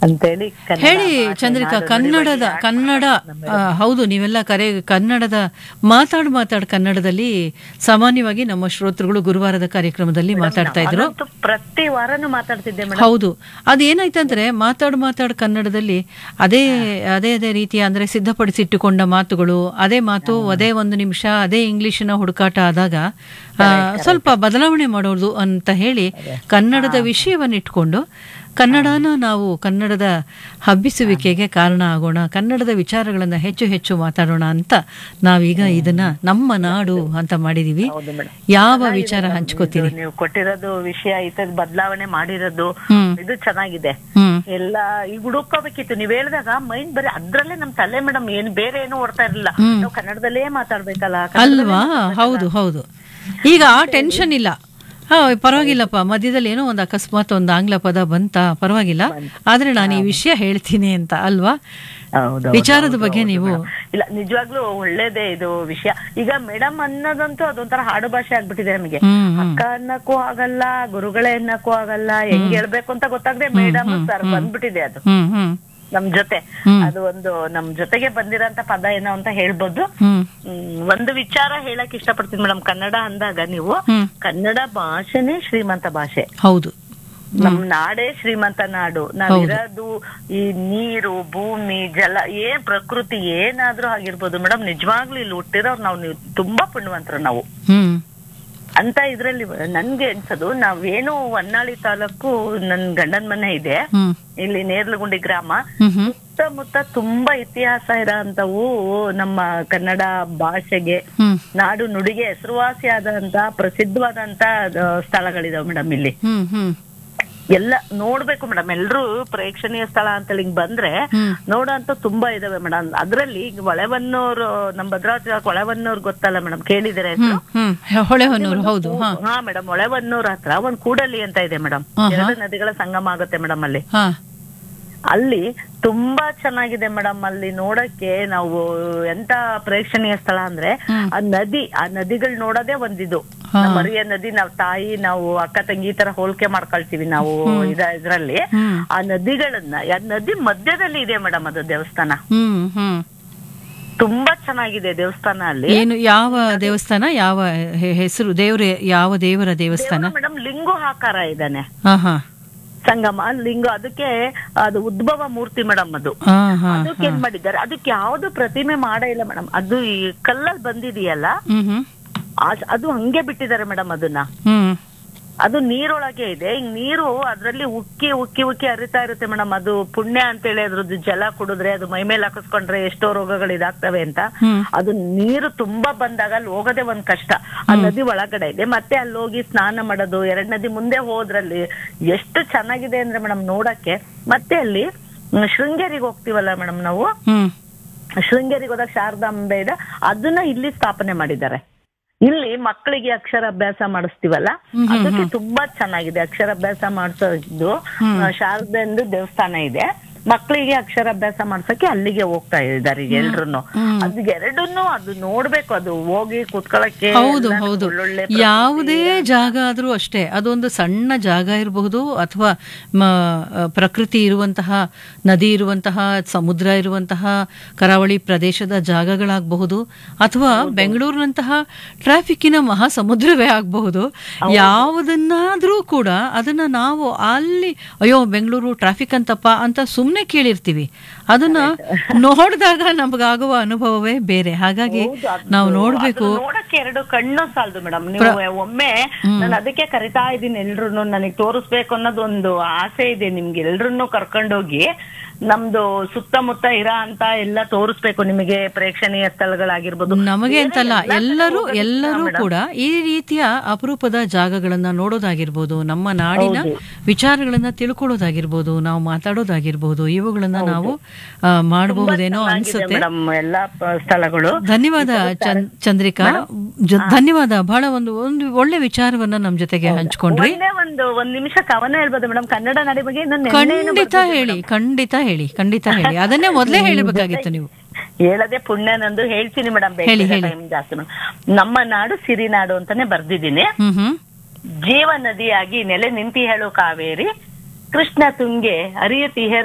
ಅಂತೇಳಿ ಕನ್ನಡ ಹೇಳಿ ಭಾಷೆ, ಚಂದ್ರಿಕಾ ನಾಡು, ಕನ್ನಡದ ನುಡಿ, ಕನ್ನಡ ಆ, ಹೌದು ನೀವೆಲ್ಲ ಕರೆ ಕನ್ನಡದ ಮಾತಾಡ್ ಮಾತಾಡ್ ಕನ್ನಡದಲ್ಲಿ ಸಾಮಾನ್ಯವಾಗಿ ನಮ್ಮ ಶ್ರೋತೃಗಳು ಗುರುವಾರದ ಕಾರ್ಯಕ್ರಮದಲ್ಲಿ ಮಾತಾಡ್ತಾ ಇದ್ರು ನಾನಂತೂ ಪ್ರತಿ ವಾರನೂ ಮಾತಾಡ್ತಿದ್ದೆ ಮೇಡಮ್ ಹೌದು ಅದೇನಾಯ್ತಂದ್ರೆ ಮಾತಾಡ್ ಮಾತಾಡ್ ಕನ್ನಡದಲ್ಲಿ ಅದೇ ಅದೇ ಅದೇ ರೀತಿಯ ಅಂದ್ರೆ ಸಿದ್ಧಪಡಿಸಿಟ್ಟುಕೊಂಡ ಮಾತುಗಳು ಅದೇ ಮಾತು ಅದೇ ಒಂದು ನಿಮಿಷ ಅದೇ ಇಂಗ್ಲಿಶಿನ ಹುಡುಕಾಟ ಆದಾಗ ಆ, ಸ್ವಲ್ಪ ಬದಲಾವಣೆ ಮಾಡೋದು ಅಂತ ಹೇಳಿ ಕನ್ನಡದ ವಿಷಯವನ್ನಿಟ್ಕೊಂಡು ಕನ್ನಡನ ನಾವು ಕನ್ನಡದ ಹಬ್ಬಿಸುವಿಕೆಗೆ ಕಾರಣ ಆಗೋಣ ಕನ್ನಡದ ವಿಚಾರಗಳನ್ನ ಹೆಚ್ಚು ಹೆಚ್ಚು ಮಾತಾಡೋಣ ಅಂತ ನಾವೀಗ ಇದನ್ನ ನಮ್ಮ ನಾಡು ಅಂತ ಮಾಡಿದೀವಿ ಹೌದು ಮೇಡಮ್ ಯಾವ ವಿಚಾರ ಹಂಚ್ಕೋತೀರಿ ನೀವು ಕೊಟ್ಟಿರೋದು ವಿಷಯ ಇತದ್ ಬದಲಾವಣೆ ಮಾಡಿರೋದು ಹ್ಮ್ ಇದು ಚೆನ್ನಾಗಿದೆ ಹ್ಮ್ ಎಲ್ಲ ಈಗ ಹುಡುಕೋಬೇಕಿತ್ತು ನೀವ್ ಹೇಳಿದಾಗ ಮೈಂಡ್ ಬರೀ ಅದ್ರಲ್ಲೇ ನಮ್ ತಲೆ ಮೇಡಮ್ ಏನ್ ಬೇರೆ ಏನು ಓಡ್ತಾ ಇರ್ಲಿಲ್ಲ ನಾವು ಕನ್ನಡದಲ್ಲೇ ಮಾತಾಡ್ಬೇಕಲ್ಲ ಅಲ್ವಾ ಹೌದು ಹೌದು ಈಗ ಆ ಟೆನ್ಷನ್ ಇಲ್ಲ ಹಾ ಪರವಾಗಿಲ್ಲಪ್ಪ ಮಧ್ಯದಲ್ಲಿ ಏನೋ ಒಂದು ಅಕಸ್ಮಾತ್ ಒಂದು ಆಂಗ್ಲ ಪದ ಬಂತಾ ಪರವಾಗಿಲ್ಲ ಆದ್ರೆ ನಾನು ಈ ವಿಷಯ ಹೇಳ್ತೀನಿ ಅಂತ ಅಲ್ವಾ ಹೌದು ವಿಚಾರದ ಬಗ್ಗೆ ನೀವು ಇಲ್ಲ ನಿಜವಾಗ್ಲೂ ಒಳ್ಳೇದೇ ಇದು ವಿಷಯ ಈಗ ಮೇಡಮ್ ಅನ್ನೋದಂತೂ ಅದೊಂಥರ ಹಾಡು ಭಾಷೆ ಆಗ್ಬಿಟ್ಟಿದೆ ನಮಗೆ ಹ್ಮ್ ಹ್ಮ್ ಅಕ್ಕ ಅನ್ನಕ್ಕೂ ಆಗಲ್ಲ ಗುರುಗಳೇ ಅನ್ನಕ್ಕೂ ಆಗಲ್ಲ ಹೆಂಗ್ ಹೇಳ್ಬೇಕು ಅಂತ ಗೊತ್ತಾಗದೆ ಮೇಡಮ್ ಸರ್ ಬಂದ್ಬಿಟ್ಟಿದೆ ಅದು ಹ್ಮ್ ಹ್ಮ್ ನಮ್ ಜೊತೆ ಹ್ಮ್. ಅದು ಒಂದು ನಮ್ ಜೊತೆಗೆ ಬಂದಿರೋಂತ ಪದ ಏನೋ ಅಂತ ಹೇಳ್ಬೋದು ಹ್ಮ್ ಹ್ಮ್, ಒಂದು ವಿಚಾರ ಹೇಳಕ್ ಇಷ್ಟಪಡ್ತೀನಿ ಮೇಡಮ್ ಕನ್ನಡ ಅಂದಾಗ ನೀವು ಹ್ಮ್ ಕನ್ನಡ ಭಾಷೆನೇ ಶ್ರೀಮಂತ ಭಾಷೆ ಹೌದು ನಮ್ ನಾಡೇ ಶ್ರೀಮಂತ ನಾಡು ನಾವಿರೋದು ಈ ನೀರು ಭೂಮಿ ಜಲ ಏನ್ ಪ್ರಕೃತಿ ಏನಾದ್ರೂ ಆಗಿರ್ಬೋದು ಮೇಡಮ್ ನಿಜವಾಗ್ಲೂ ಇಲ್ಲಿ ಹುಟ್ಟಿರೋರು ನಾವು ನೀವು ತುಂಬಾ ಪುಣ್ಯವಂತರು ನಾವು ಹ್ಮ್ ಅಂತ ಇದ್ರಲ್ಲಿ ನನ್ಗೆ ಅನ್ಸೋದು ನಾವೇನು ಹೊನ್ನಾಳಿ ತಾಲೂಕು ನನ್ ಗಂಡನ್ ಮನೆ ಇದೆ ಹ್ಮ್ ಇಲ್ಲಿ ನೇರ್ಲಗುಂಡಿ ಗ್ರಾಮ ಹ್ಮ್ ಹ್ಮ್ ಸುತ್ತಮುತ್ತ ತುಂಬಾ ಇತಿಹಾಸ ಇರೋಂಥವು ನಮ್ಮ ಕನ್ನಡ ಭಾಷೆಗೆ ಹ್ಮ್ ನಾಡು ನುಡಿಗೆ ಹೆಸರುವಾಸಿಯಾದಂತ ಪ್ರಸಿದ್ಧವಾದಂತ ಆ, ಸ್ಥಳಗಳಿದಾವೆ ಮೇಡಮ್ ಇಲ್ಲಿ ಹ್ಮ್ ಹ್ಮ್ ಎಲ್ಲ ನೋಡ್ಬೇಕು ಮೇಡಮ್ ಎಲ್ರು ಪ್ರೇಕ್ಷಣೀಯ ಸ್ಥಳ ಅಂತ ಹಿಂಗ್ ಬಂದ್ರೆ ಹ್ಮ್. ನೋಡೋಂತ ತುಂಬಾ ಇದಾವೆ ಮೇಡಮ್ ಅದ್ರಲ್ಲಿ ಈಗ ಹೊಳೆವನ್ನೂರು ನಮ್ ಭದ್ರಾವತಿ ಹೊಳೆವನ್ನೂರ್ ಗೊತ್ತಲ್ಲ ಮೇಡಮ್ ಕೇಳಿದಿರ ಹ್ಮ್ ಹ್ಮ್ ಹೊಳೆಹೊನ್ನೂರು ಹೌದು ಹಾ ಹಾ ಮೇಡಮ್ ಹೊಳೆವನ್ನೂರ್ ಹತ್ರ ಒಂದ್ ಕೂಡಲಿ ಅಂತ ಇದೆ ಮೇಡಮ್ ಆಹಾ. ಎರಡು ನದಿಗಳ ಸಂಗಮ ಆಗುತ್ತೆ ಮೇಡಮ್ ಅಲ್ಲಿ ಹಾ ಅಲ್ಲಿ ತುಂಬಾ ಚೆನ್ನಾಗಿದೆ ಮೇಡಮ್ ಅಲ್ಲಿ ನೋಡಕ್ಕೆ ನಾವು ಎಂತ ಪ್ರೇಕ್ಷಣೀಯ ಸ್ಥಳ ಅಂದ್ರೆ ಹ್ಮ್. ಆ ನದಿ ಆ ನದಿಗಳು ನೋಡೋದೇ ಒಂದಿದು ಹಾ. ನಮ್ಮ ಮರಿಯ ನದಿ ನಾವ್ ತಾಯಿ ನಾವು ಅಕ್ಕ ತಂಗಿ ಈ ತರ ಹೋಲಿಕೆ ಮಾಡ್ಕೊಳ್ತೀವಿ ನಾವು ಇದ ಇದ್ರಲ್ಲಿ ಹ್ಮ್ ಆ ನದಿಗಳನ್ನ ಆ ನದಿ ಮಧ್ಯದಲ್ಲಿ ಇದೆ ಮೇಡಮ್ ಅದು ದೇವಸ್ಥಾನ ಹ್ಮ್ ಹ್ಮ್ ತುಂಬಾ ಚೆನ್ನಾಗಿದೆ ದೇವಸ್ಥಾನ ಅಲ್ಲಿ ಏನು ಯಾವ ದೇವಸ್ಥಾನ ಯಾವ ಹೆ- ಹೆಸರು ದೇವ್ರ ಯಾವ ದೇವರ ದೇವಸ್ಥಾನ ಮೇಡಮ್ ಲಿಂಗು ಆಕಾರ ಇದ್ದಾನೆ ಹಾ ಹಾ ಸಂಗಮ ಲಿಂಗ ಅದಕ್ಕೆ ಅದು ಉದ್ಭವ ಮೂರ್ತಿ ಮೇಡಮ್ ಅದು ಹಾ ಹಾ ಅದಕ್ಕೆ ಏನ್ ಮಾಡಿದ್ದಾರೆ ಅದಕ್ಕೆ ಯಾವ್ದು ಪ್ರತಿಮೆ ಮಾಡೇ ಇಲ್ಲ ಮೇಡಮ್ ಅದು ಈ ಕಲ್ಲಲ್ಲಿ ಬಂದಿದೆಯಲ್ಲ ಹ್ಮ್ ಹ್ಮ್ ಆ- ಅದು ಹಂಗೆ ಬಿಟ್ಟಿದ್ದಾರೆ ಮೇಡಮ್ ಅದನ್ನ ಹ್ಮ್ ಅದು ನೀರೊಳಗೆ ಇದೆ ಹಿಂಗ್ ನೀರು ಅದ್ರಲ್ಲಿ ಉಕ್ಕಿ ಉಕ್ಕಿ ಉಕ್ಕಿ ಹರಿತಾ ಇರುತ್ತೆ ಮೇಡಮ್ ಅದು ಪುಣ್ಯ ಅಂತೇಳಿ ಅದ್ರದ್ದು ಜಲ ಕುಡಿದ್ರೆ ಅದು ಮೈ ಮೇಲೆ ಹಾಕಿಸ್ಕೊಂಡ್ರೆ ಎಷ್ಟೋ ರೋಗಗಳು ಇದಾಗ್ತವೆ ಅಂತ ಹ್ಮ್ ಅದು ನೀರು ತುಂಬಾ ಬಂದಾಗ ಅಲ್ಲಿ ಹೋಗೋದೇ ಒಂದ್ ಕಷ್ಟ ಆ ನದಿ ಒಳಗಡೆ ಇದೆ ಮತ್ತೆ ಅಲ್ಲಿ ಹೋಗಿ ಸ್ನಾನ ಮಾಡೋದು ಎರಡ್ ನದಿ ಮುಂದೆ ಹೋದ್ರಲ್ಲಿ ಎಷ್ಟು ಚೆನ್ನಾಗಿದೆ ಅಂದ್ರೆ ಮೇಡಮ್ ನೋಡಕ್ಕೆ ಮತ್ತೆ ಅಲ್ಲಿ ಮ್, ಶೃಂಗೇರಿಗೆ ಹೋಗ್ತೀವಲ್ಲ ಮೇಡಮ್ ನಾವು ಹ್ಮ್ ಶೃಂಗೇರಿಗೆ ಹೋದಾಗ ಶಾರದಾಂಬೆ ಇದೆ ಅದನ್ನ ಇಲ್ಲಿ ಸ್ಥಾಪನೆ ಮಾಡಿದ್ದಾರೆ ಇಲ್ಲಿ ಮಕ್ಕಳಿಗೆ ಅಕ್ಷರಾಭ್ಯಾಸ ಮಾಡಿಸ್ತೀವಲ್ಲ ಅದಕ್ಕೆ ತುಂಬಾ ಚೆನ್ನಾಗಿದೆ ಅಕ್ಷರಾಭ್ಯಾಸ ಮಾಡಿಸೋದು ಶಾರದೆಂದು ದೇವಸ್ಥಾನ ಇದೆ ಮಕ್ಕಳಿಗೆ ಅಕ್ಷರಾಭ್ಯಾಸ ಮಾಡ್ಸಕ್ಕೆ ಅಲ್ಲಿಗೆ ಹೋಗ್ತಾ ಇದ್ದಾರೆ ಈಗ ಎಲ್ರು ಅದು ಎರಡನ್ನು ಅದು ನೋಡ್ಬೇಕು ಅದು ಹೋಗಿ ಕುತ್ಕೊಳಕ್ಕೆ ಹೌದು ಎಲ್ಲ ಹೌದು ಒಳ್ಳೊಳ್ಳೆ ಯಾವುದೇ ಜಾಗ ಆದ್ರೂ ಅಷ್ಟೇ ಅದೊಂದು ಸಣ್ಣ ಜಾಗ ಇರಬಹುದು ಅಥವಾ ಮ- ಪ್ರಕೃತಿ ಇರುವಂತಹ ನದಿ ಇರುವಂತಹ ಸಮುದ್ರ ಇರುವಂತಹ ಕರಾವಳಿ ಪ್ರದೇಶದ ಜಾಗಗಳಾಗಬಹುದು ಅಥವಾ ಬೆಂಗಳೂರಿನಂತಹ ಟ್ರಾಫಿಕ್ಕಿನ ಮಹಾ ಸಮುದ್ರವೇ ಆಗಬಹುದು ಯಾವುದನ್ನಾದ್ರೂ ಕೂಡ ಅದನ್ನ ನಾವು ಅಲ್ಲಿ ಅಯ್ಯೋ ಬೆಂಗಳೂರು ಟ್ರಾಫಿಕ್ ಅಂತಪ್ಪ ಅಂತ ಸುಮ್ಮನೆ ಕೇಳಿರ್ತೀವಿ ಅದನ್ನ ನೋಡಿದಾಗ ನಮಗಾಗುವ ಅನುಭವವೇ ಬೇರೆ ಹಾಗಾಗಿ ಹೌದು, ಅದು- ನಾವು ನೋಡ್ಬೇಕು ಅದು ನೋಡಕ್ಕೆ ಎರಡು ಕಣ್ಣು ಸಾಲದು ಮೇಡಮ್ ನೀವು ಒಮ್ಮೆ ನಾನು ಅದಕ್ಕೆ ಕರಿತಾ ಇದ್ದೀನಿ ಎಲ್ರು ನನಗೆ ತೋರಿಸ್ಬೇಕು ಅನ್ನೋದು ಒಂದು ಆಸೆ ಇದೆ ನಿಮ್ಗೆ ಎಲ್ರನ್ನೂ ಕರ್ಕೊಂಡೋಗಿ ನಮ್ದು ಸುತ್ತಮುತ್ತ ಇರ ಅಂತ ಎಲ್ಲ ತೋರಿಸ್ಬೇಕು ನಿಮಗೆ ಪ್ರೇಕ್ಷಣೀಯ ಸ್ಥಳಗಳಾಗಿರ್ಬೋದು ನಮಗೆ ಅಂತಲ್ಲ ಎಲ್ಲರೂ ಎಲ್ಲರೂ ಕೂಡ ಈ ರೀತಿಯ ಅಪರೂಪದ ಜಾಗಗಳನ್ನ ನೋಡೋದಾಗಿರ್ಬೋದು ನಮ್ಮ ನಾಡಿನ ವಿಚಾರಗಳನ್ನ ತಿಳ್ಕೊಳ್ಳೋದಾಗಿರ್ಬೋದು ನಾವು ಮಾತಾಡೋದಾಗಿರ್ಬೋದು ಇವುಗಳನ್ನ ನಾವು ಆ, ಮಾಡಬಹುದೇನೋ ಅನ್ಸುತ್ತೆ ಮೇಡಮ್ ಎಲ್ಲಾ ಪ- ಸ್ಥಳಗಳು ಧನ್ಯವಾದ ಚಂದ್- ಚಂದ್ರಿಕಾ ಜ- ಧನ್ಯವಾದ ಬಹಳ ಒಂದು ಒಂದು ಒಳ್ಳೆ ವಿಚಾರವನ್ನ ನಮ್ ಜೊತೆಗೆ ಹಂಚ್ಕೊಂಡ್ರಿ ಒಂದೇ ಒಂದು ಒಂದ್ ನಿಮಿಷ ಕವನ ಹೇಳ್ಬೋದು ಮೇಡಮ್ ಕನ್ನಡ ನಾಡಿ ಬಗ್ಗೆ ಇನ್ನೊಂದು ನೆನ್ನೆ ಏನು ಖಂಡಿತ ಹೇಳಿ ಖಂಡಿತ ಹೇಳಿ ಖಂಡಿತ ಹೇಳಿ ಅದನ್ನೇ ಮೊದಲೇ ಹೇಳಿರ್ಬೇಕಾಗಿತ್ತು ನೀವು ಹೇಳದೆ ಪುಣ್ಯ ನಂದು ಹೇಳ್ತೀನಿ ಮೇಡಮ್ ಟೈಮ್ ಜಾಸ್ತಿ madam. ನಮ್ಮ ನಾಡು ಸಿರಿನಾಡು ಅಂತಾನೆ ಬರ್ದಿದ್ದೀನಿ ಹ್ಮ್ ಹ್ಮ್ ಜೀವ ನದಿಯಾಗಿ ನೆಲೆ ನಿಂತಿ ಹೇಳು ಕಾವೇರಿ ಕೃಷ್ಣ ತುಂಗೆ ಹರಿಯುತ್ತಿ